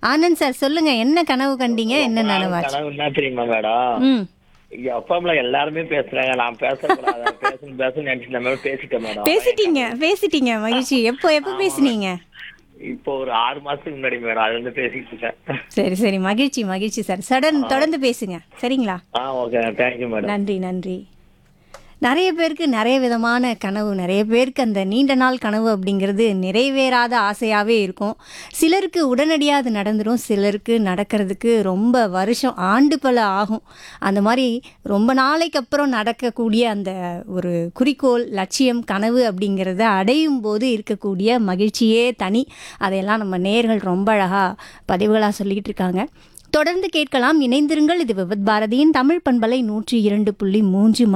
Anand sir சொல்லுங்க என்ன கனவு கண்டீங்க என்ன நனவாச்சு கனவு என்ன தெரியுமா மேடம் ம் இங்க எஃப்எம்ல எல்லாருமே பேசுறாங்க நான் பேசக்கூடாது பேசணும் பேசணும் நினைச்சு நம்ம பேசிட்டேன் மேடம் பேசிட்டீங்க பேசிட்டீங்க மகிழ்ச்சி எப்போ எப்போ பேசுனீங்க இப்போ ஒரு ஆறு மாசத்துக்கு முன்னாடி மேடம் அது வந்து பேசிட்டு இருக்கேன் சரி சரி மகிழ்ச்சி மகிழ்ச்சி சார் சடன் தொடர்ந்து பேசுங்க சரிங்களா ஆ ஓகே தேங்க்யூ மேடம் நன்றி நன்றி நிறைய பேருக்கு நிறைய விதமான கனவு நிறைய பேருக்கு அந்த நீண்ட நாள் கனவு அப்படிங்கிறது நிறைவேறாத ஆசையாகவே இருக்கும் சிலருக்கு உடனடியாக அது நடந்துடும் சிலருக்கு நடக்கிறதுக்கு ரொம்ப வருஷம் ஆண்டு பல ஆகும் அந்த மாதிரி ரொம்ப நாளைக்கு அப்புறம் நடக்கக்கூடிய அந்த ஒரு குறிக்கோள் லட்சியம் கனவு அப்படிங்கிறத அடையும் போது இருக்கக்கூடிய மகிழ்ச்சியே தனி அதையெல்லாம் நம்ம நேர்கள் ரொம்ப அழகாக பதிவுகளாக சொல்லிக்கிட்டு இருக்காங்க தொடர்ந்து கேட்கலாம் இணைந்திருங்கள் இது விபத் பாரதியின் தமிழ் பண்பலை நூற்றி இரண்டு புள்ளி மூன்று